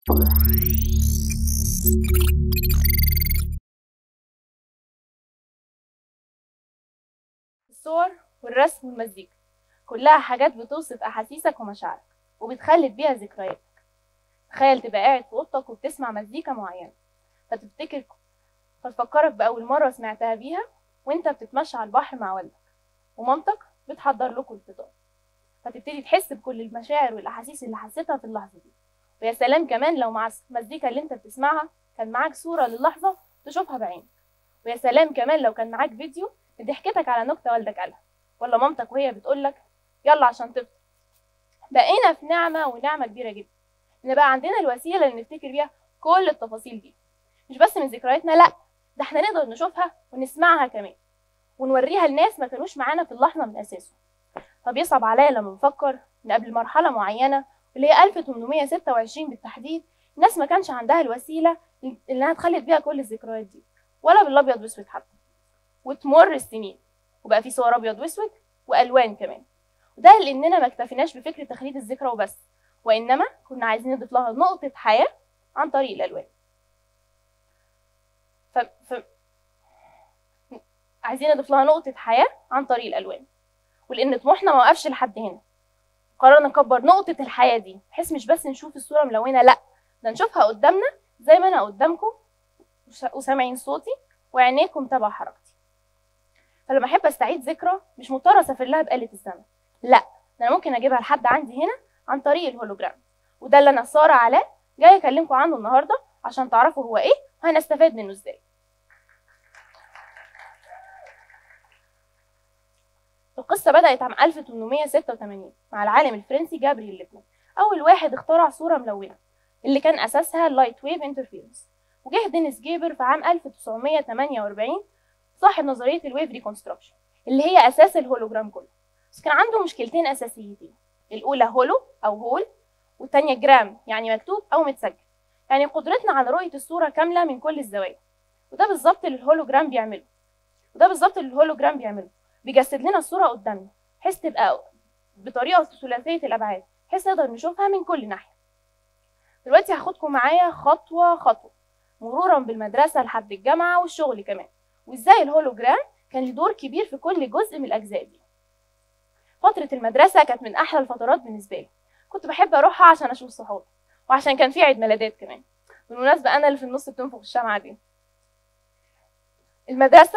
الصور والرسم والمزيكا كلها حاجات بتوصف أحاسيسك ومشاعرك وبتخلد بيها ذكرياتك تخيل تبقى قاعد في أوضتك وبتسمع مزيكا معينة فتفتكر فتفكرك بأول مرة سمعتها بيها وانت بتتمشى على البحر مع والدك ومامتك بتحضر لكم الفطار فتبتدي تحس بكل المشاعر والأحاسيس اللي حسيتها في اللحظة دي ويا سلام كمان لو مع المزيكا اللي انت بتسمعها كان معاك صورة للحظة تشوفها بعينك ويا سلام كمان لو كان معاك فيديو ضحكتك على نكتة والدك قالها ولا مامتك وهي بتقولك يلا عشان تفطر بقينا في نعمة ونعمة كبيرة جدا إن بقى عندنا الوسيلة اللي نفتكر بيها كل التفاصيل دي مش بس من ذكرياتنا لأ ده احنا نقدر نشوفها ونسمعها كمان ونوريها لناس ما كانوش معانا في اللحظة من أساسه فبيصعب عليا لما بفكر إن قبل مرحلة معينة اللي هي 1826 بالتحديد الناس ما كانش عندها الوسيلة اللي تخلد بيها كل الذكريات دي ولا بالأبيض وأسود حتى وتمر السنين وبقى في صور أبيض وأسود وألوان كمان وده لأننا ما اكتفيناش بفكرة تخليد الذكرى وبس وإنما كنا عايزين نضيف لها نقطة حياة عن طريق الألوان ف... ف... عايزين نضيف لها نقطة حياة عن طريق الألوان ولأن طموحنا ما وقفش لحد هنا قررنا نكبر نقطة الحياة دي بحيث مش بس نشوف الصورة ملونة لأ ده نشوفها قدامنا زي ما أنا قدامكم وسامعين صوتي وعينيكم تابعة حركتي فلما أحب أستعيد ذكرى مش مضطرة أسافر لها بآلة الزمن لأ ده أنا ممكن أجيبها لحد عندي هنا عن طريق الهولوجرام وده اللي أنا سارة علاء جاي أكلمكم عنه النهاردة عشان تعرفوا هو إيه وهنستفاد منه إزاي القصة بدأت عام 1886 مع العالم الفرنسي جابريل ليبمان أول واحد اخترع صورة ملونة اللي كان أساسها اللايت ويف انترفيرنس وجه دينيس جيبر في عام 1948 صاحب نظرية الويف ريكونستراكشن اللي هي أساس الهولوجرام كله بس كان عنده مشكلتين أساسيتين الأولى هولو أو هول والتانية جرام يعني مكتوب أو متسجل يعني قدرتنا على رؤية الصورة كاملة من كل الزوايا وده بالظبط اللي الهولوجرام بيعمله وده بالظبط اللي الهولوجرام بيعمله بيجسد لنا الصورة قدامنا بحيث تبقى بطريقة ثلاثية الأبعاد بحيث نقدر نشوفها من كل ناحية دلوقتي هاخدكم معايا خطوة خطوة مرورا بالمدرسة لحد الجامعة والشغل كمان وازاي الهولوجرام كان له دور كبير في كل جزء من الأجزاء دي فترة المدرسة كانت من أحلى الفترات بالنسبة لي كنت بحب أروحها عشان أشوف صحابي وعشان كان في عيد ميلادات كمان بالمناسبة أنا اللي في النص بتنفخ الشمعة دي المدرسة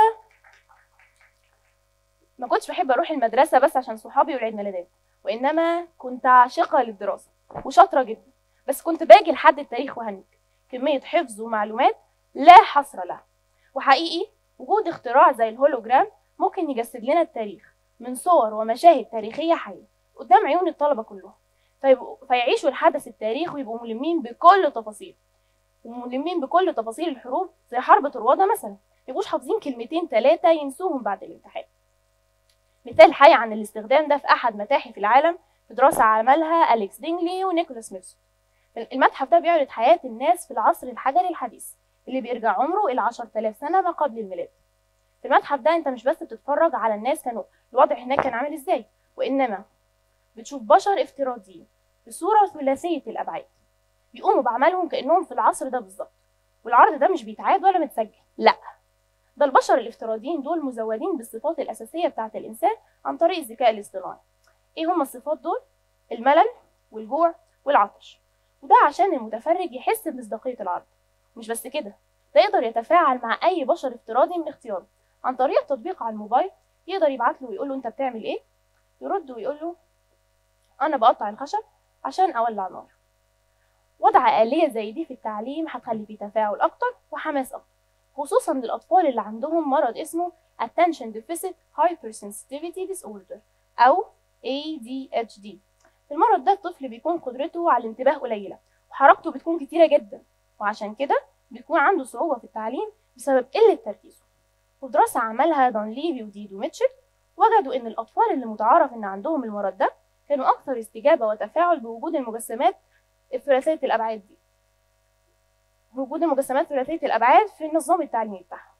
ما كنتش بحب اروح المدرسه بس عشان صحابي والعيد ميلادات وانما كنت عاشقه للدراسه وشاطره جدا بس كنت باجي لحد التاريخ وهنج كميه حفظ ومعلومات لا حصر لها وحقيقي وجود اختراع زي الهولوجرام ممكن يجسد لنا التاريخ من صور ومشاهد تاريخية حية قدام عيون الطلبة كلهم فيبقوا فيعيشوا الحدث التاريخي ويبقوا ملمين بكل تفاصيل وملمين بكل تفاصيل الحروب زي حرب طروادة مثلا يبقوش حافظين كلمتين ثلاثة ينسوهم بعد الامتحان مثال حي عن الاستخدام ده في أحد متاحف العالم في دراسة عملها أليكس دينجلي ونيكولاس ميرسون المتحف ده بيعرض حياة الناس في العصر الحجري الحديث اللي بيرجع عمره إلى 10000 سنة ما قبل الميلاد في المتحف ده أنت مش بس بتتفرج على الناس كانوا الوضع هناك كان عامل إزاي وإنما بتشوف بشر افتراضيين بصورة ثلاثية الأبعاد بيقوموا بعملهم كأنهم في العصر ده بالظبط والعرض ده مش بيتعاد ولا متسجل لأ ده البشر الافتراضيين دول مزودين بالصفات الأساسية بتاعة الإنسان عن طريق الذكاء الاصطناعي إيه هما الصفات دول؟ الملل والجوع والعطش وده عشان المتفرج يحس بمصداقية العرض مش بس كده ده يقدر يتفاعل مع أي بشر افتراضي من اختياره عن طريق تطبيق على الموبايل يقدر يبعت له ويقول له أنت بتعمل إيه؟ يرد ويقول له أنا بقطع الخشب عشان أولع نار وضع آلية زي دي في التعليم هتخلي فيه تفاعل أكتر وحماس أكتر خصوصا للأطفال اللي عندهم مرض اسمه Attention Deficit Hypersensitivity Disorder أو ADHD المرض ده الطفل بيكون قدرته على الانتباه قليلة وحركته بتكون كتيرة جدا وعشان كده بيكون عنده صعوبة في التعليم بسبب قلة تركيزه ودراسة عملها دانليبي وديدو ميتشل وجدوا إن الأطفال اللي متعارف إن عندهم المرض ده كانوا أكثر استجابة وتفاعل بوجود المجسمات الثلاثية الأبعاد دي بوجود المجسمات ثلاثية الأبعاد في النظام التعليمي بتاعها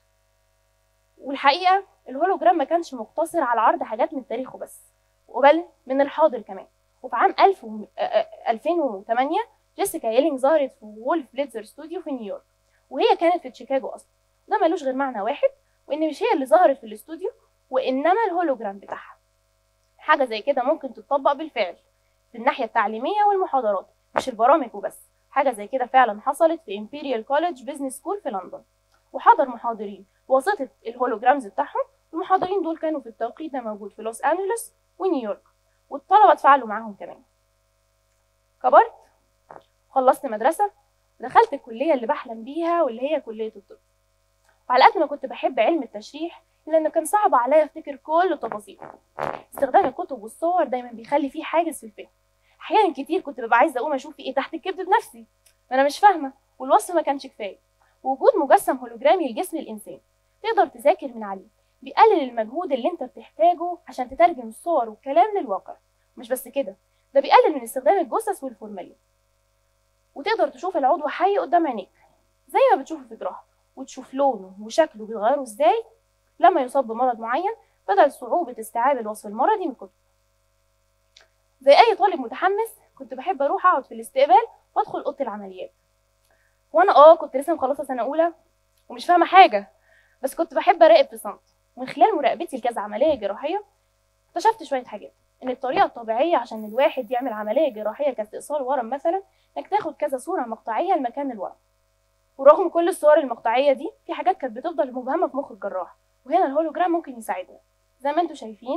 والحقيقة الهولوجرام ما كانش مقتصر على عرض حاجات من التاريخ وبس بل من الحاضر كمان وفي عام 1000 و... 2008 جيسيكا ييلينج ظهرت في وولف بليتزر ستوديو في نيويورك وهي كانت في شيكاغو اصلا ده ملوش غير معنى واحد وان مش هي اللي ظهرت في الاستوديو وانما الهولوجرام بتاعها حاجه زي كده ممكن تتطبق بالفعل في الناحيه التعليميه والمحاضرات مش البرامج وبس حاجه زي كده فعلا حصلت في امبيريال كوليدج بزنس سكول في لندن وحضر محاضرين بواسطه الهولوجرامز بتاعهم المحاضرين دول كانوا في التوقيت ده موجود في لوس انجلوس ونيويورك والطلبه اتفاعلوا معاهم كمان كبرت خلصت مدرسه دخلت الكليه اللي بحلم بيها واللي هي كليه الطب وعلى قد ما كنت بحب علم التشريح الا انه كان صعب عليا افتكر كل تفاصيله استخدام الكتب والصور دايما بيخلي فيه حاجز في الفهم احيانا كتير كنت ببقى عايزه اقوم اشوف ايه تحت الكبد بنفسي ما انا مش فاهمه والوصف ما كانش كفايه وجود مجسم هولوجرامي لجسم الانسان تقدر تذاكر من عليه بيقلل المجهود اللي انت بتحتاجه عشان تترجم الصور والكلام للواقع مش بس كده ده بيقلل من استخدام الجثث والفورمالين وتقدر تشوف العضو حي قدام عينيك زي ما بتشوفه في جراحه وتشوف لونه وشكله بيتغيروا ازاي لما يصاب بمرض معين بدل صعوبة استيعاب الوصف المرضي من الكتب زي أي طالب متحمس كنت بحب أروح أقعد في الاستقبال وأدخل أوضة العمليات وأنا آه كنت لسه مخلصة سنة أولى ومش فاهمة حاجة بس كنت بحب أراقب في صمت ومن خلال مراقبتي لكذا عملية جراحية اكتشفت شوية حاجات إن الطريقة الطبيعية عشان الواحد يعمل عملية جراحية كاستئصال ورم مثلا إنك تاخد كذا صورة مقطعية لمكان الورم ورغم كل الصور المقطعية دي في حاجات كانت بتفضل مبهمة في مخ الجراح وهنا الهولوجرام ممكن يساعدنا زي ما انتم شايفين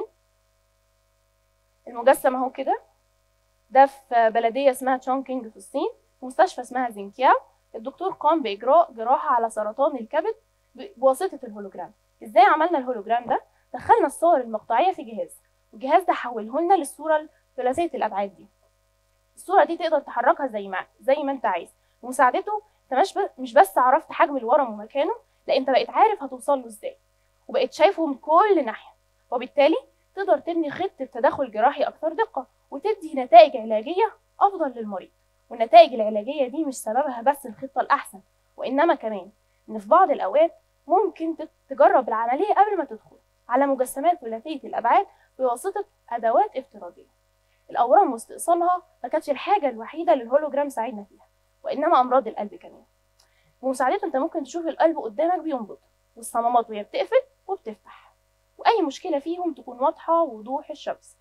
المجسم اهو كده ده في بلدية اسمها تشونكينج في الصين مستشفى اسمها زينكياو الدكتور قام بإجراء جراحة على سرطان الكبد بواسطة الهولوجرام ازاي عملنا الهولوجرام ده دخلنا الصور المقطعية في جهاز والجهاز ده حوله لنا للصورة ثلاثية الأبعاد دي الصورة دي تقدر تحركها زي ما زي ما انت عايز ومساعدته انت مش مش بس عرفت حجم الورم ومكانه لا انت بقيت عارف هتوصل له ازاي وبقيت شايفه من كل ناحيه وبالتالي تقدر تبني خطه تدخل جراحي اكثر دقه وتدي نتائج علاجيه افضل للمريض والنتائج العلاجيه دي مش سببها بس الخطه الاحسن وانما كمان ان في بعض الاوقات ممكن تجرب العمليه قبل ما تدخل على مجسمات ثلاثيه الابعاد بواسطه ادوات افتراضيه الاورام واستئصالها ما كانتش الحاجه الوحيده اللي الهولوجرام ساعدنا فيها وانما امراض القلب كمان بمساعدته انت ممكن تشوف القلب قدامك بينبض والصمامات وهي بتقفل وبتفتح واي مشكله فيهم تكون واضحه وضوح الشمس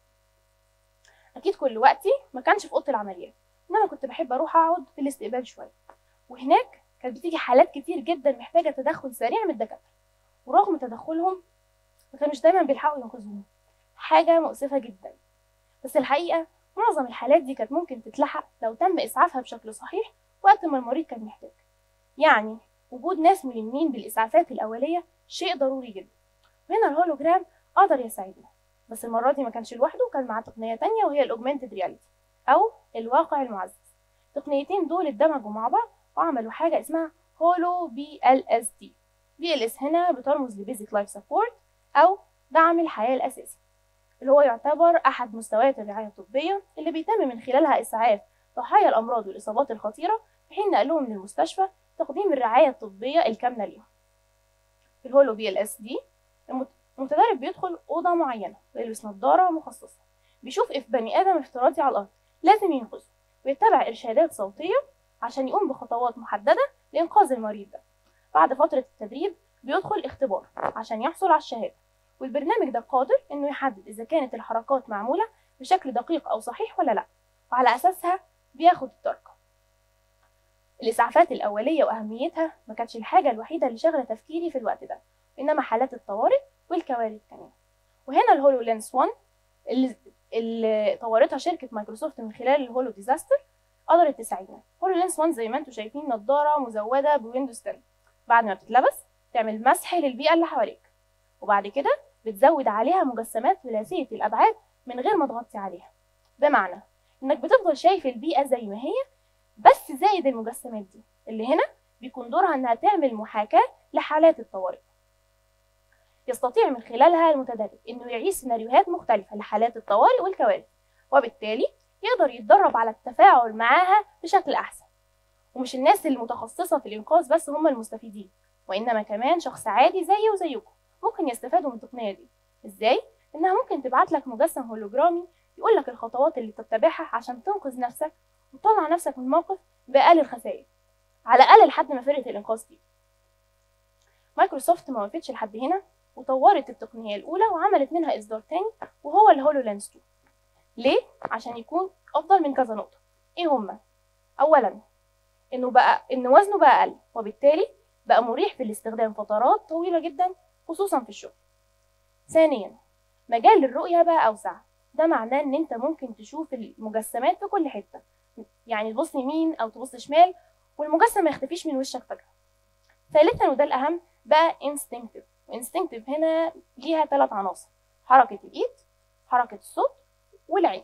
اكيد كل وقتي ما كانش في اوضه العمليات انما كنت بحب اروح اقعد في الاستقبال شويه وهناك كانت بتيجي حالات كتير جدا محتاجه تدخل سريع من الدكاتره ورغم تدخلهم ما كانوش دايما بيلحقوا ينقذوهم حاجه مؤسفه جدا بس الحقيقه معظم الحالات دي كانت ممكن تتلحق لو تم اسعافها بشكل صحيح وقت ما المريض كان محتاج يعني وجود ناس ملمين بالإسعافات الأولية شيء ضروري جدا وهنا الهولوجرام قدر يساعدنا بس المرة دي ما كانش لوحده كان معاه تقنية تانية وهي الأوجمانتد رياليتي أو الواقع المعزز التقنيتين دول اتدمجوا مع بعض وعملوا حاجة اسمها هولو بي ال اس دي بي ال اس هنا بترمز لبيزك لايف سبورت أو دعم الحياة الأساسي اللي هو يعتبر أحد مستويات الرعاية الطبية اللي بيتم من خلالها إسعاف ضحايا الأمراض والإصابات الخطيرة في حين نقلهم للمستشفى تقديم الرعاية الطبية الكاملة ليهم في الهولو بي ال اس دي المتدرب بيدخل أوضة معينة ويلبس نظارة مخصصة بيشوف إف بني آدم افتراضي على الأرض لازم ينقذه ويتبع إرشادات صوتية عشان يقوم بخطوات محددة لإنقاذ المريض ده بعد فترة التدريب بيدخل اختبار عشان يحصل على الشهادة والبرنامج ده قادر إنه يحدد إذا كانت الحركات معمولة بشكل دقيق أو صحيح ولا لأ وعلى أساسها بياخد الدرجة الإسعافات الأولية وأهميتها ما كانتش الحاجة الوحيدة اللي شغلة تفكيري في الوقت ده إنما حالات الطوارئ والكوارث كمان وهنا الهولو لينس 1 اللي, اللي طورتها شركة مايكروسوفت من خلال الهولو ديزاستر قدرت تساعدنا هولو لينس 1 زي ما انتم شايفين نظارة مزودة بويندوز 10 بعد ما بتتلبس تعمل مسح للبيئة اللي حواليك وبعد كده بتزود عليها مجسمات ثلاثية الأبعاد من غير ما تغطي عليها بمعنى إنك بتفضل شايف البيئة زي ما هي بس زائد المجسمات دي اللي هنا بيكون دورها إنها تعمل محاكاة لحالات الطوارئ يستطيع من خلالها المتدرب إنه يعيش سيناريوهات مختلفة لحالات الطوارئ والكوارث وبالتالي يقدر يتدرب على التفاعل معاها بشكل أحسن ومش الناس المتخصصة في الإنقاذ بس هم المستفيدين وإنما كمان شخص عادي زيي وزيكم ممكن يستفادوا من التقنية دي إزاي؟ إنها ممكن تبعت لك مجسم هولوجرامي يقول لك الخطوات اللي تتبعها عشان تنقذ نفسك وتطلع نفسك من موقف باقل الخسائر على الاقل لحد ما فرقه الانقاذ تيجي مايكروسوفت ما وقفتش لحد هنا وطورت التقنيه الاولى وعملت منها اصدار تاني وهو الهولو لينس 2 ليه عشان يكون افضل من كذا نقطه ايه هما اولا انه بقى ان وزنه بقى اقل وبالتالي بقى مريح في الاستخدام فترات طويله جدا خصوصا في الشغل ثانيا مجال الرؤيه بقى اوسع ده معناه ان انت ممكن تشوف المجسمات في كل حته يعني تبص يمين او تبص شمال والمجسم ما يختفيش من وشك فجاه ثالثا وده الاهم بقى instinctive وانستنكتيف هنا ليها ثلاث عناصر حركه الايد حركه الصوت والعين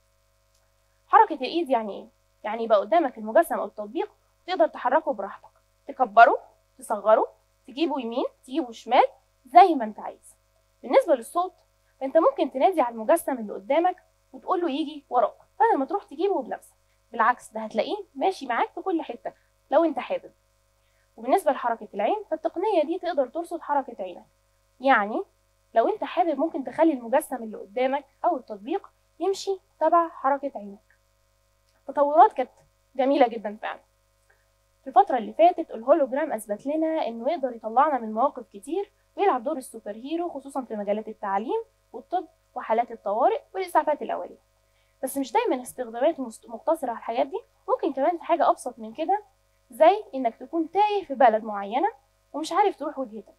حركه الايد يعني ايه يعني يبقى قدامك المجسم او التطبيق تقدر تحركه براحتك تكبره تصغره تجيبه يمين تجيبه شمال زي ما انت عايز بالنسبه للصوت فانت ممكن تنادي على المجسم اللي قدامك وتقول له يجي وراك بدل ما تروح تجيبه بنفسك بالعكس ده هتلاقيه ماشي معاك في كل حته لو انت حابب وبالنسبه لحركه العين فالتقنيه دي تقدر ترصد حركه عينك يعني لو انت حابب ممكن تخلي المجسم اللي قدامك او التطبيق يمشي تبع حركه عينك تطورات كانت جميله جدا فعلا في الفترة اللي فاتت الهولوجرام أثبت لنا إنه يقدر يطلعنا من مواقف كتير ويلعب دور السوبر هيرو خصوصا في مجالات التعليم والطب وحالات الطوارئ والإسعافات الأولية بس مش دايما استخداماته مست- مقتصرة على الحاجات دي ممكن كمان في حاجة أبسط من كده زي إنك تكون تايه في بلد معينة ومش عارف تروح وجهتك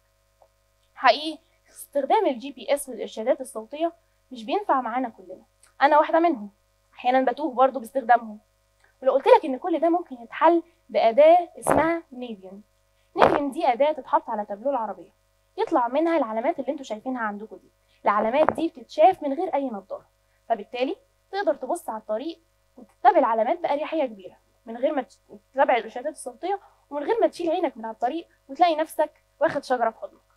حقيقي استخدام الجي بي اس والإرشادات الصوتية مش بينفع معانا كلنا أنا واحدة منهم أحيانا بتوه برضه باستخدامهم ولو قلت لك إن كل ده ممكن يتحل بأداة اسمها نيفيون نيفيون دي أداة تتحط على تابلو العربية يطلع منها العلامات اللي انتوا شايفينها عندكم دي العلامات دي بتتشاف من غير أي نظارة فبالتالي تقدر تبص على الطريق وتتبع العلامات بأريحية كبيرة من غير ما تتابع الإرشادات الصوتية ومن غير ما تشيل عينك من على الطريق وتلاقي نفسك واخد شجرة في حضنك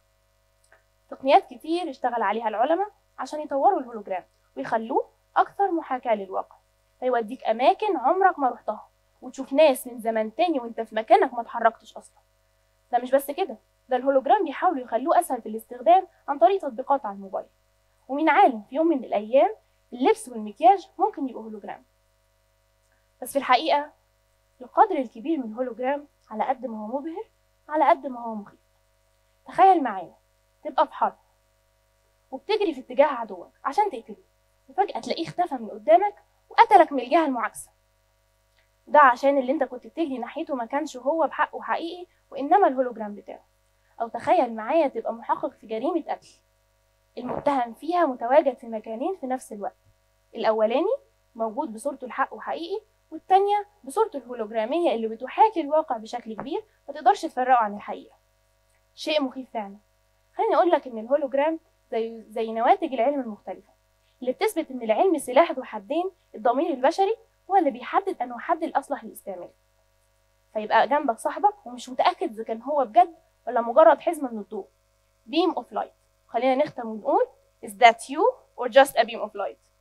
تقنيات كتير اشتغل عليها العلماء عشان يطوروا الهولوجرام ويخلوه أكثر محاكاة للواقع فيوديك أماكن عمرك ما رحتها وتشوف ناس من زمان تاني وانت في مكانك ما اتحركتش أصلا ده مش بس كده ده الهولوجرام بيحاولوا يخلوه أسهل في الاستخدام عن طريق تطبيقات على الموبايل ومين عالم في يوم من الأيام اللبس والمكياج ممكن يبقوا هولوجرام بس في الحقيقة القدر الكبير من الهولوجرام على قد ما هو مبهر على قد ما هو مخيف تخيل معايا تبقى في حرب وبتجري في اتجاه عدوك عشان تقتله وفجأة تلاقيه اختفى من قدامك وقتلك من الجهة المعاكسة ده عشان اللي انت كنت بتجري ناحيته ما كانش هو بحقه حقيقي وإنما الهولوجرام بتاعه أو تخيل معايا تبقى محقق في جريمة قتل المتهم فيها متواجد في مكانين في نفس الوقت الأولاني موجود بصورته الحق وحقيقي والتانية بصورته الهولوجرامية اللي بتحاكي الواقع بشكل كبير ما تقدرش تفرقه عن الحقيقة شيء مخيف فعلا خليني أقول لك إن الهولوجرام زي زي نواتج العلم المختلفة اللي بتثبت إن العلم سلاح ذو حدين الضمير البشري هو اللي بيحدد أنه حد الأصلح للاستعمال فيبقى جنبك صاحبك ومش متأكد إذا كان هو بجد ولا مجرد حزمة من الضوء beam of light خلينا نختم ونقول is that you or just a beam of light